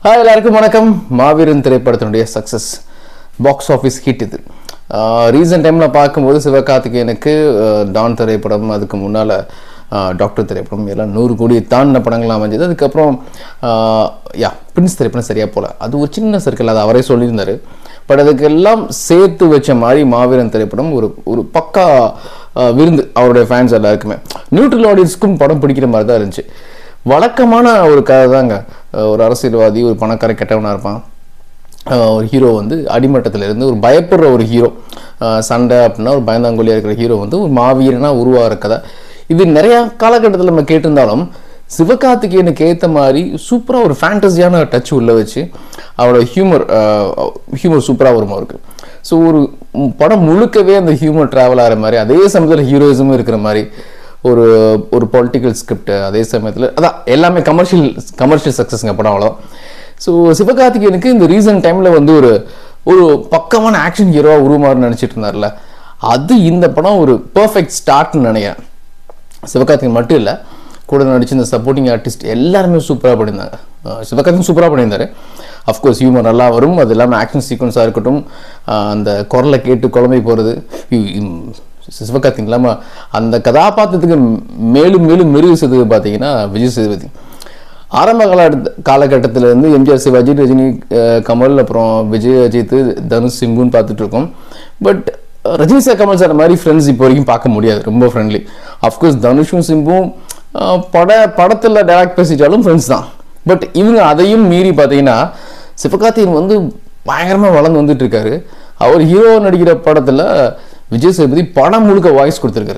hi எல்லாருக்கும் வணக்கம் மாவீரன் திரைப்படத்தினுடைய சக்ஸஸ் பாக்ஸ் ஆஃபீஸ் ஹிட் இது ரீசன்ட் டைமில் பார்க்கும்போது சிவகார்த்திகேயனுக்கு அஹ், டான் திரைப்படம் அதுக்கு முன்னால் டாக்டர் திரைப்படம் எல்லாம் நூறு கோடி தாண்டின படங்கள்லாம் அமைஞ்சது அதுக்கப்புறம் அஹ், யா பிரின்ஸ் திரைப்படம் சரியாக போல அது ஒரு சின்ன சர்க்கிள் அது அவரே சொல்லியிருந்தாரு பட் அதுக்கெல்லாம் சேர்த்து வச்ச மாதிரி மாவீரன் திரைப்படம் ஒரு ஒரு பக்கா அஹ், விருந்து அவருடைய ஃபேன்ஸ் எல்லாருக்குமே நியூட்ரல் ஆடியன்ஸ்க்கும் படம் பிடிக்கிற மாதிரி தான் இருந்துச்சு வழக்கமான ஒரு கதை தாங்க அஹ் ஒரு அரசியல்வாதி ஒரு பணக்கார கெட்டவனாக இருப்பான் அஹ் ஒரு ஹீரோ வந்து அடிமட்டத்துல இருந்து ஒரு பயப்படுற ஒரு ஹீரோ சண்டை அப்படின்னா ஒரு பயந்தாங்கொல்லியாக இருக்கிற ஹீரோ வந்து ஒரு மாவீரனா உருவாகிற கதை இது நிறையா காலகட்டத்தில் நம்ம கேட்டிருந்தாலும் சிவகார்த்திகேயனுக்கு ஏற்ற மாதிரி சூப்பராக ஒரு ஃபேண்டஸியான டச் உள்ள வச்சு அவரோட ஹியூமர் ஹியூமர் சூப்பராக வருமா இருக்கு ஸோ ஒரு ம், படம் முழுக்கவே அந்த ஹியூமர் ட்ராவல் ஆகிற மாதிரி அதே சமயத்தில் ஹீரோயிசமும் இருக்கிற மாதிரி ஒரு ஒரு பொலிட்டிக்கல் ஸ்கிரிப்ட் அதே சமயத்தில் அதான் எல்லாமே கமர்ஷியல் கமர்ஷியல் சக்ஸஸ்ங்க படம் அவ்வளோ ஸோ சிவகார்த்திகேயனுக்கு இந்த ரீசன்ட் டைமில் வந்து ஒரு ஒரு பக்கமான ஆக்ஷன் ஹீரோவாக உருமாறு நினச்சிட்டு இருந்தார்ல அது இந்த படம் ஒரு பர்ஃபெக்ட் ஸ்டார்ட்னு நினைக்கிறேன் சிவகார்த்திகேயன் மட்டும் இல்லை கூட நடிச்ச இந்த சப்போர்ட்டிங் ஆர்டிஸ்ட் எல்லாருமே சூப்பராக பண்ணியிருந்தாங்க அஹ் சிவகார்த்திகேயன் சூப்பராக பண்ணியிருந்தாரு அஃப்கோர்ஸ் ஹியூமர் நல்லா வரும் அது இல்லாமல் ஆக்ஷன் சீக்வன்ஸாக இருக்கட்டும் அஹ் அந்த குரலை கேட்டு குழம்பை போகிறது சிவகார்த்திகேயன் இல்லாமல் அந்த கதாபாத்திரத்துக்கு மேலும் மேலும் மெருகு செய்தது பார்த்தீங்கன்னா விஜய் சேதுபதி ஆரம்ப கால காலகட்டத்தில் இருந்து எம்ஜிஆர் சிவாஜி ரஜினி அஹ், கமல் அப்புறம் விஜய் அஜித் தனுஷ் சிம்புன்னு பார்த்துட்டு இருக்கோம் but Rajini sir Kamal sir மாதிரி ஃப்ரெண்ட்ஸ் இப்போ வரைக்கும் பார்க்க முடியாது ரொம்ப ஃப்ரெண்ட்லி அஃப்கோர்ஸ் தனுஷும் சிம்பும் அஹ், பட படத்தில் டேரக்ட் பேசிட்டாலும் ஃப்ரெண்ட்ஸ் தான் பட் இவங்க அதையும் மீறி பார்த்தீங்கன்னா சிவகார்த்திகேயன் வந்து பயங்கரமாக வளர்ந்து வந்துட்டு இருக்காரு அவர் ஹீரோ நடிக்கிற படத்தில் விஜய் சேதுபதி படம் முழுக்க வாய்ஸ் கொடுத்துருக்காரு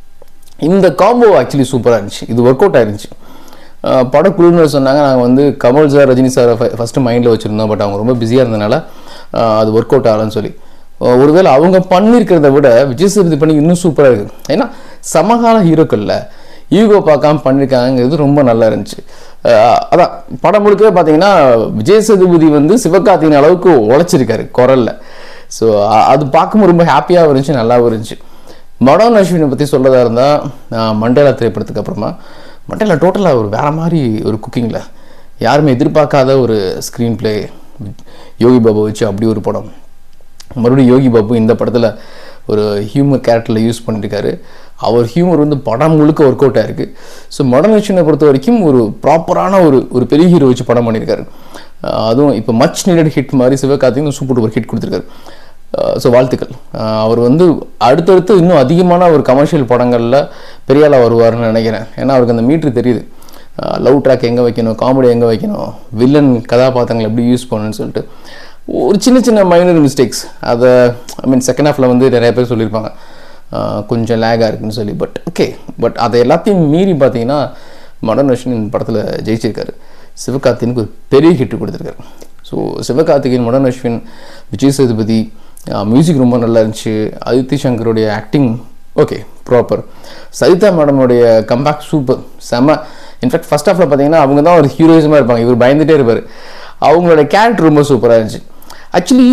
இந்த காம்போ ஆக்சுவலி சூப்பராக இருந்துச்சு இது ஒர்க் அவுட் ஆயிருந்துச்சு அஹ் படக்குழுவினர் சொன்னாங்க நாங்கள் வந்து Kamal sir Rajini sir first மைண்டில் வச்சுருந்தோம் பட் அவங்க ரொம்ப பிஸியாக இருந்தனால அஹ் அது ஒர்க் அவுட் ஆகலன்னு சொல்லி அஹ் ஒருவேளை அவங்க பண்ணியிருக்கிறத விட விஜய் சேதுபதி பண்ணி இன்னும் சூப்பராக இருக்குது ஏன்னா சமகால ஹீரோக்களில் ஈகோ பார்க்காம பண்ணியிருக்காங்கிறது ரொம்ப நல்லா இருந்துச்சு அஹ் அதான் படம் முழுக்கவே பார்த்தீங்கன்னா விஜய் சேதுபதி வந்து சிவகார்த்திகேயன் அளவுக்கு உழைச்சிருக்காரு குரல்ல ஸோ அது பார்க்கும்போது ரொம்ப ஹாப்பியாகவும் இருந்துச்சு நல்லாவும் இருந்துச்சு மடோன் அஸ்வினை பற்றி சொல்லதா இருந்தால் மண்டேலா திரைப்படத்துக்கு அப்புறமா மண்டேலா டோட்டலாக ஒரு வேற மாதிரி ஒரு குக்கிங்கில் யாருமே எதிர்பார்க்காத ஒரு ஸ்க்ரீன் ப்ளே யோகி பாபு வச்சு அப்படி ஒரு படம் மறுபடியும் யோகி பாபு இந்த படத்தில் ஒரு ஹியூமர் கேரக்டரில் யூஸ் பண்ணியிருக்காரு அவர் ஹியூமர் வந்து படம் முழுக்க ஒர்க் அவுட் ஆயிருக்கு ஸோ மடன் அஸ்வினை பொறுத்த வரைக்கும் ஒரு ப்ராப்பரான ஒரு ஒரு பெரிய ஹீரோ வச்சு படம் பண்ணியிருக்காரு அஹ் அதுவும் இப்போ மச் நீடட் ஹிட் மாதிரி சிவகார்த்திகேயன் சூப்பர் டூப்பர் ஹிட் கொடுத்துருக்காரு ஸோ வாழ்த்துக்கள் அஹ் அவர் வந்து அடுத்தடுத்து இன்னும் அதிகமான ஒரு கமர்ஷியல் படங்களில் பெரிய ஆளாக வருவார்னு நினைக்கிறேன் ஏன்னா அவருக்கு அந்த மீட்ரு தெரியுது லவ் ட்ராக் எங்கே வைக்கணும் காமெடி எங்கே வைக்கணும் வில்லன் கதாபாத்திரங்களை எப்படி யூஸ் பண்ணணும்னு சொல்லிட்டு ஒரு சின்ன சின்ன மைனர் மிஸ்டேக்ஸ் அதை ஐ மீன் செகண்ட் ஹாஃபில் வந்து நிறைய பேர் சொல்லியிருப்பாங்க அஹ் கொஞ்சம் லேகாக இருக்குன்னு சொல்லி பட் ஓகே பட் அதை எல்லாத்தையும் மீறி பார்த்தீங்கன்னா மடன் அஸ்வின் இந்த படத்தில் ஜெயிச்சிருக்காரு சிவகார்த்திகனுக்கு ஒரு பெரிய ஹிட் கொடுத்துருக்காரு ஸோ சிவகார்த்திகேயன் மடன் அஸ்வின் விஜய் சேதுபதி மியூசிக் ரொம்ப நல்லா இருந்துச்சு அதித்தி சங்கருடைய ஆக்டிங் ஓகே ப்ராப்பர் சரிதா மேடமுடைய கம்பேக் சூப்பர் செம இன்ஃபேக்ட் ஃபர்ஸ்ட் ஹாஃபில் பார்த்தீங்கன்னா அவங்க தான் ஒரு ஹீரோயிசமாக இருப்பாங்க இவர் பயந்துட்டே இருப்பார் அவங்களோட கேரக்டர் ரொம்ப சூப்பராக இருந்துச்சு ஆக்சுவலி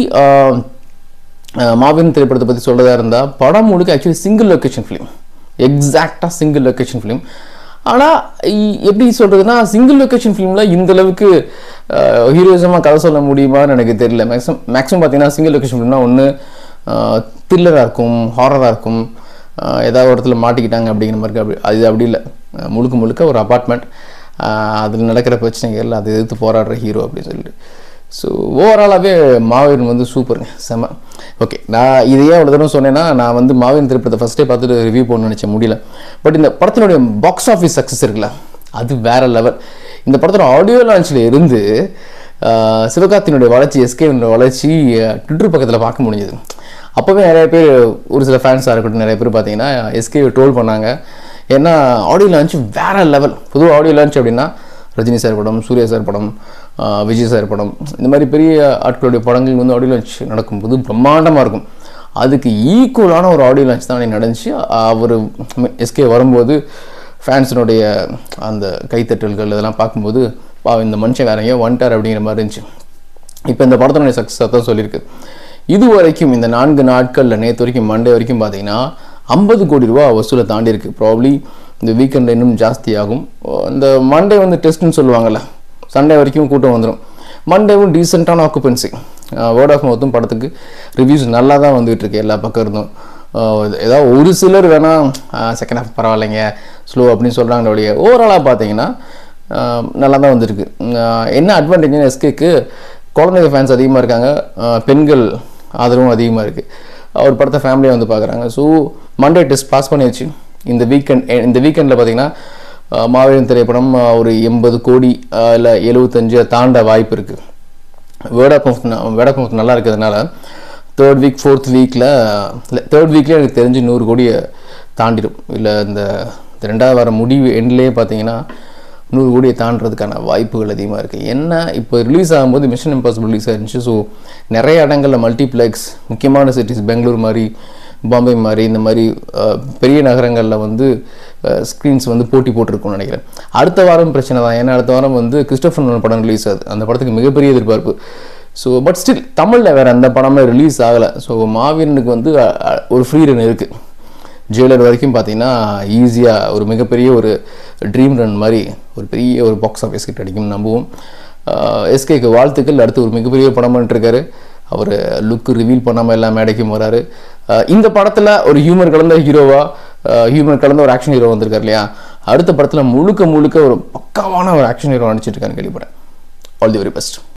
மாவீரன் திரைப்படத்தை பற்றி சொல்லதா இருந்தால் படம் முழுக்க ஆக்சுவலி சிங்கிள் லொக்கேஷன் ஃபிலிம் எக்ஸாக்டாக சிங்கிள் லொக்கேஷன் ஃபிலிம் ஆனால் எப்படி சொல்கிறதுனா சிங்கிள் லொக்கேஷன் ஃபிலிமில் இந்த அளவுக்கு ஹீரோயிசமாக கதை சொல்ல முடியுமான்னு எனக்கு தெரியல மேக்ஸிமம் மேக்ஸிமம் பார்த்தீங்கன்னா சிங்கிள் லொக்கேஷன் ஃபிலிம்னா ஒன்று த்ரில்லராக இருக்கும் ஹாரராக இருக்கும் ஆஹ் ஏதாவது ஒரு இடத்துல மாட்டிக்கிட்டாங்க அப்படிங்கிற மாதிரி அப்படி அது அப்படி இல்லை ஆஹ் முழுக்க முழுக்க ஒரு அப்பார்ட்மெண்ட் அதில் நடக்கிற பிரச்சனைகள் அதை எதிர்த்து போராடுற ஹீரோ அப்படின்னு சொல்லிட்டு ஸோ ஓவராலாகவே மாவீரன் வந்து சூப்பருங்க செம ஓகே நான் இது ஏன் அவ்வளோ தூரம் சொன்னேன்னா நான் வந்து மாவீரன் திரைப்படத்தை ஃபஸ்ட்டே பார்த்துட்டு ரிவ்யூ பண்ணணும்னு நினச்சேன் முடியல பட் இந்த படத்தினுடைய பாக்ஸ் ஆஃபீஸ் சக்ஸஸ் இருக்குல்ல அது வேற லெவல் இந்த படத்தோட ஆடியோ லான்ச்சில் இருந்து ஆஹ் சிவகார்த்தினுடைய வளர்ச்சி எஸ்கேனுடைய வளர்ச்சி ட்விட்டர் பக்கத்தில் பார்க்க முடிஞ்சது அப்போவே நிறைய பேர் ஒரு சில ஃபேன்ஸாக இருக்கட்டும் நிறைய பேர் பார்த்தீங்கன்னா எஸ்கே ட்ரோல் பண்ணாங்க ஏன்னா ஆடியோ லான்ச் வேற லெவல் பொதுவாக ஆடியோ லான்ச் அப்படின்னா ரஜினி சார் படம் சூர்யா சார் படம் ஆஹ் விஜய் சார் படம் இந்த மாதிரி பெரிய ஆட்களுடைய படங்கள் வந்து ஆடியோ லான்ச் நடக்கும்போது பிரம்மாண்டமாக இருக்கும் அதுக்கு ஈக்குவலான ஒரு ஆடியோ லான்ச் தான் அன்னைக்கு நடந்துச்சு அவர் எஸ்கே வரும்போது ஃபேன்ஸினுடைய அந்த கைத்தட்டல்கள் இதெல்லாம் பார்க்கும்போது பா இந்த மனுஷன் வேற எங்கேயோ வந்துட்டார் அப்படிங்கிற மாதிரி இருந்துச்சு இப்போ இந்த படத்தினுடைய சக்ஸஸ் தான் சொல்லியிருக்கு இது வரைக்கும் இந்த நான்கு நாட்களில் நேற்று வரைக்கும் மண்டே வரைக்கும் பார்த்தீங்கன்னா ஐம்பது கோடி ரூபா வசூலை தாண்டி இருக்கு ப்ராப்ளி இந்த வீக்கெண்டில் இன்னும் ஜாஸ்தியாகும் இந்த மண்டே வந்து டெஸ்ட்னு சொல்லுவாங்கல்ல சண்டே வரைக்கும் கூட்டம் வந்துடும் மண்டேவும் டீசெண்டான ஆக்குபென்சி வேர்ட் ஆஃப் மவுத்தும் படத்துக்கு ரிவ்யூஸ் நல்லா தான் வந்துகிட்டு இருக்கு எல்லா பக்கம் இருந்தும் ஆஹ் ஏதாவது ஒரு சிலர் வேணால் செகண்ட் ஹாஃப் பரவாயில்லைங்க ஸ்லோ அப்படின்னு சொல்கிறாங்க ஒழிய ஓவராலாக பார்த்தீங்கன்னா ஆஹ் நல்லா தான் வந்திருக்கு ஆஹ் என்ன அட்வான்டேஜ்னு எஸ்கேக்கு குழந்தைங்க ஃபேன்ஸ் அதிகமாக இருக்காங்க ஆஹ் பெண்கள் ஆதரவும் அதிகமாக இருக்குது ஒரு படத்தை ஃபேமிலியாக வந்து பார்க்குறாங்க ஸோ மண்டே டெஸ்ட் பாஸ் பண்ணியாச்சு இந்த வீக்கெண்ட் இந்த வீக்கெண்டில் பார்த்தீங்கன்னா ஆஹ் மாவீரன் திரைப்படம் ஆஹ் ஒரு எண்பது கோடி இல்லை எழுபத்தஞ்சு தாண்ட வாய்ப்பு இருக்குது word of mouth word of mouth நல்லா இருக்கிறதுனால தேர்ட் வீக் ஃபோர்த் வீக்கில் இல்லை தேர்ட் வீக்லேயே எனக்கு தெரிஞ்சு நூறு கோடியை தாண்டிடும் இல்லை இந்த இந்த ரெண்டாவது வர முடிவு எண்ட்லேயே பார்த்தீங்கன்னா நூறு கோடியை தாண்டுறதுக்கான வாய்ப்புகள் அதிகமாக இருக்குது என்ன இப்போ ரிலீஸ் ஆகும்போது மிஷன் இம்பாசிபிள் ரிலீஸ் ஆயிருந்துச்சு ஸோ நிறைய இடங்களில் மல்டிப்ளெக்ஸ் முக்கியமான சிட்டிஸ் பெங்களூர் மாதிரி பாம்பே மாதிரி இந்த மாதிரி அஹ், பெரிய நகரங்களில் வந்து ஸ்க்ரீன்ஸ் வந்து போட்டி போட்டிருக்கும்னு நினைக்கிறேன் அடுத்த வாரம் பிரச்சனை தான் ஏன்னா அடுத்த வாரம் வந்து கிறிஸ்டோஃபர் நோலன் படம் ரிலீஸ் ஆகுது அந்த படத்துக்கு மிகப்பெரிய எதிர்பார்ப்பு ஸோ பட் ஸ்டில் தமிழில் வேறு அந்த படமே ரிலீஸ் ஆகலை ஸோ மாவீரனுக்கு வந்து அ, அ, ஒரு ஃப்ரீ ரன் இருக்குது ஜெயிலர் வரைக்கும் பார்த்தீங்கன்னா ஈஸியாக ஒரு மிகப்பெரிய ஒரு ட்ரீம் ரன் மாதிரி ஒரு பெரிய ஒரு பாக்ஸ் ஆஃபீஸ் கிட்ட அடிக்கும் நம்புவோம் எஸ்கேக்கு வாழ்த்துக்கள் அடுத்து ஒரு மிகப்பெரிய படம் பண்ணிட்டுருக்காரு அவர் லுக்கு ரிவீல் பண்ணாமல் எல்லா மேடைக்கும் வராரு அஹ் இந்த படத்தில் ஒரு ஹியூமர் கலந்த ஹீரோவா ஹியூமர் கலந்த ஒரு ஆக்ஷன் ஹீரோ வந்திருக்காரு இல்லையா அடுத்த படத்தில் முழுக்க முழுக்க ஒரு பக்காவான ஒரு ஆக்ஷன் ஹீரோ நடிச்சிட்டு இருக்கான்னு கேள்விப்பட்டேன் ஆல் தி வெரி பெஸ்ட்